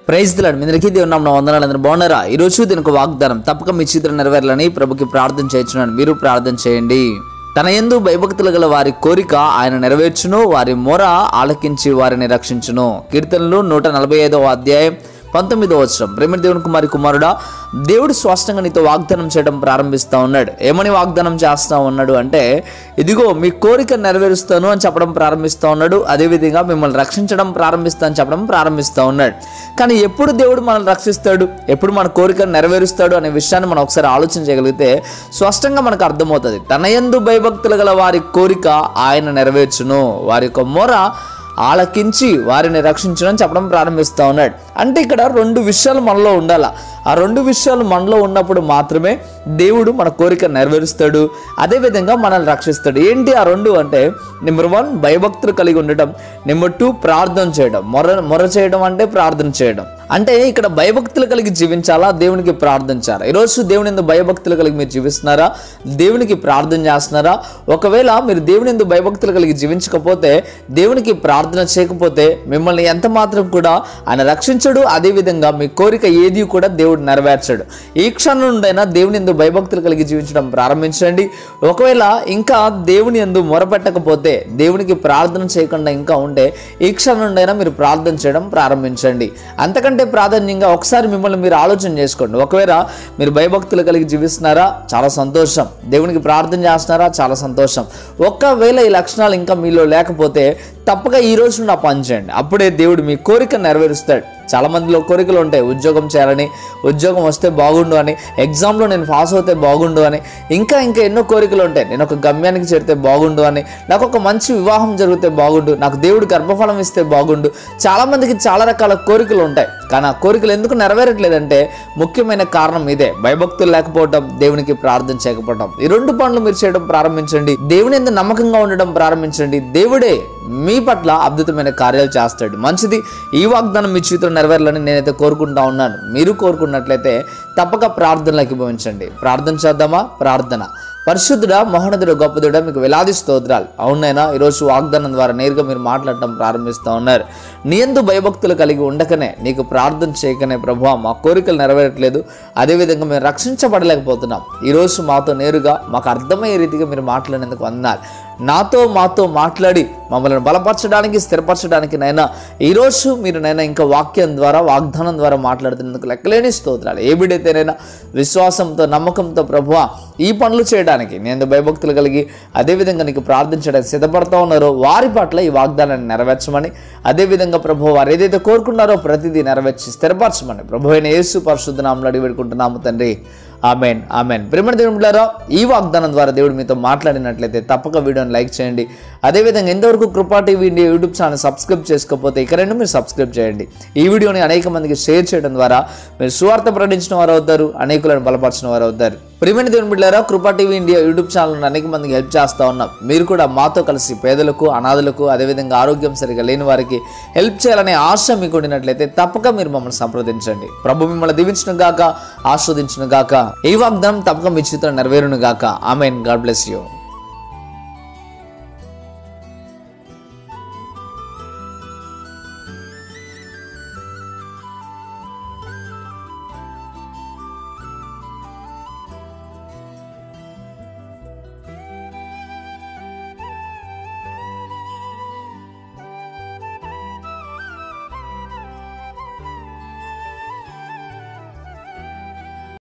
praise దిలాడు మీ అందరికీ దేవుని నామమున వందనాలు అందరూ బాగున్నారా ఈ రోజు దీనికి వాగ్దానం తప్పక మీ చిత్రం నెరవేరాలని ప్రభుకి ప్రార్థన చేయించున్నాను మీరు ప్రార్థన చేయండి తన యందు భయభక్తులు గల వారి కోరిక ఆయన నెరవేర్చును వారి మొర ఆలకించి వారిని రక్షించును కీర్తనలు నూట నలభై ఐదవ అధ్యాయం పంతొమ్మిదో వచ్చరం ప్రేమ దేవుని కుమారి కుమారుడా దేవుడు స్పష్టంగా నీతో వాగ్దానం చేయడం ప్రారంభిస్తూ ఉన్నాడు ఏమని వాగ్దానం చేస్తా ఉన్నాడు అంటే ఇదిగో మీ కోరిక నెరవేరుస్తాను అని చెప్పడం ప్రారంభిస్తూ ఉన్నాడు అదేవిధంగా మిమ్మల్ని రక్షించడం ప్రారంభిస్తా అని చెప్పడం ప్రారంభిస్తూ ఉన్నాడు కానీ ఎప్పుడు దేవుడు మనల్ని రక్షిస్తాడు ఎప్పుడు మన కోరికను నెరవేరుస్తాడు అనే విషయాన్ని మనం ఒకసారి ఆలోచన చేయగలిగితే స్పష్టంగా మనకు అర్థమవుతుంది తన యందు భయభక్తులు గల వారి కోరిక ఆయన నెరవేర్చును వారి యొక్క మొర ఆలకించి వారిని రక్షించడం చెప్పడం ప్రారంభిస్తూ ఉన్నాడు అంటే ఇక్కడ రెండు విషయాలు మనలో ఉండాల ఆ రెండు విషయాలు మనలో ఉన్నప్పుడు మాత్రమే దేవుడు మన కోరిక నెరవేరుస్తాడు అదేవిధంగా మనల్ని రక్షిస్తాడు ఏంటి ఆ రెండు అంటే నెంబర్ వన్ భయభక్తులు కలిగి ఉండటం నెంబర్ టూ ప్రార్థన చేయడం మొర మొర చేయడం అంటే ప్రార్థన చేయడం అంటే ఇక్కడ భయభక్తులు కలిగి జీవించాలా దేవునికి ప్రార్థించాలా ఈరోజు దేవుని ఎందుకు భయభక్తులు కలిగి మీరు జీవిస్తున్నారా దేవునికి ప్రార్థన చేస్తున్నారా ఒకవేళ మీరు దేవుని ఎందుకు భయభక్తులు కలిగి జీవించకపోతే దేవునికి ప్రార్థన చేయకపోతే మిమ్మల్ని ఎంత మాత్రం కూడా ఆయన రక్షించడు అదేవిధంగా మీ కోరిక ఏది కూడా దేవుడు నెరవేర్చడు ఈ క్షణం నుండైనా దేవుని ఎందు భయభక్తులు కలిగి జీవించడం ప్రారంభించండి ఒకవేళ ఇంకా దేవుని ఎందు మొరపెట్టకపోతే దేవునికి ప్రార్థన చేయకుండా ఇంకా ఉంటే ఈ క్షణం నుండైనా మీరు ప్రార్థన చేయడం ప్రారంభించండి అంతకంటే ప్రాధాన్యంగా ఒకసారి మిమ్మల్ని మీరు ఆలోచన చేసుకోండి ఒకవేళ మీరు భయభక్తులు కలిగి జీవిస్తున్నారా చాలా సంతోషం దేవునికి ప్రార్థన చేస్తున్నారా చాలా సంతోషం ఒకవేళ ఈ లక్షణాలు ఇంకా మీలో లేకపోతే తప్పక ఈ రోజు నా పని చేయండి అప్పుడే దేవుడు మీ కోరిక నెరవేరుస్తాడు చాలా మందిలో కోరికలు ఉంటాయి ఉద్యోగం చేయాలని ఉద్యోగం వస్తే బాగుండు అని ఎగ్జామ్లో నేను పాస్ అవుతే బాగుండు అని ఇంకా ఇంకా ఎన్నో కోరికలు ఉంటాయి నేను ఒక గమ్యానికి చేరితే బాగుండు అని నాకు ఒక మంచి వివాహం జరిగితే బాగుండు నాకు దేవుడు గర్భఫలం ఇస్తే బాగుండు చాలా మందికి చాలా రకాల కోరికలు ఉంటాయి కానీ ఆ కోరికలు ఎందుకు నెరవేరట్లేదంటే ముఖ్యమైన కారణం ఇదే భయభక్తులు లేకపోవడం దేవునికి ప్రార్థన చేయకపోవడం ఈ రెండు పనులు మీరు చేయడం ప్రారంభించండి దేవుని ఎందుకు నమ్మకంగా ఉండడం ప్రారంభించండి దేవుడే మీ పట్ల అద్భుతమైన కార్యాలు చేస్తాడు మంచిది ఈ వాగ్దానం మీ జీవితంలో నెరవేరాలని నేనైతే కోరుకుంటా ఉన్నాను మీరు కోరుకున్నట్లయితే తప్పక ప్రార్థనలకు భవించండి ప్రార్థన చేద్దామా ప్రార్థన పరిశుద్ధుడా మహోన్నతుడు గొప్పదుడా మీకు వేలాది స్తోత్రాలు అవునైనా ఈరోజు వాగ్దానం ద్వారా నేరుగా మీరు మాట్లాడటం ప్రారంభిస్తూ ఉన్నారు నీ ఎందు భయభక్తులు కలిగి ఉండకనే నీకు ప్రార్థన చేయకనే ప్రభు మా కోరికలు నెరవేరట్లేదు అదేవిధంగా మేము రక్షించబడలేకపోతున్నాం ఈరోజు మాతో నేరుగా మాకు అర్థమయ్యే రీతిగా మీరు మాట్లాడినందుకు అన్నారు నాతో మాతో మాట్లాడి మమ్మల్ని బలపరచడానికి స్థిరపరచడానికి నైనా ఈరోజు మీరు నైనా ఇంకా వాక్యం ద్వారా వాగ్దానం ద్వారా మాట్లాడుతున్నందుకు లెక్కలేని స్తోత్రాలు ఏ బిడైతేనైనా విశ్వాసంతో నమ్మకంతో ప్రభువ ఈ పనులు చేయడానికి నేను భయభక్తులు కలిగి అదేవిధంగా నీకు ప్రార్థించడానికి సిద్ధపడతా ఉన్నారో వారి పట్ల ఈ వాగ్దానాన్ని నెరవేర్చమని అదేవిధంగా ప్రభు వారు ఏదైతే కోరుకున్నారో ప్రతిదీ నెరవేర్చి స్థిరపరచమని ప్రభు అయిన యేసు పరిశుద్ధ నామలు అడిగి పెట్టుకుంటున్నాము తండ్రి ఆమెన్ ఆమెన్ ప్రేమ దేవుడులారా ఈ వాగ్దానం ద్వారా దేవుడు మీతో మాట్లాడినట్లయితే తప్పక వీడియోని లైక్ చేయండి అదేవిధంగా ఎంతవరకు Krupa TV India YouTube channel subscribe చేసుకోకపోతే ఇక్కడైనా మీరు సబ్స్క్రైబ్ చేయండి ఈ వీడియోని అనేక మందికి షేర్ చేయడం ద్వారా మీరు సువార్త ప్రకటించిన వారు అవుతారు అనేకులను బలపరిచిన వారు అవుతారు ప్రియమైన దేవుని బిడ్డారా కృపా టీవీ ఇండియా యూట్యూబ్ ఛానల్ అనేక మందికి హెల్ప్ చేస్తూ ఉన్నాం మీరు కూడా మాతో కలిసి పేదలకు అనాథులకు అదేవిధంగా ఆరోగ్యం సరిగా లేని వారికి హెల్ప్ చేయాలనే ఆశ మీకు ఉండినట్లయితే తప్పక మీరు మమ్మల్ని సంప్రదించండి ప్రభు మిమ్మల్ని దీవించను గాక ఆస్వాదించును గాక ఈ వాగ్దానం తప్పక మీ జీవితంలో నెరవేరును గాక ఆమెన్ గాడ్ బ్లెస్ యూ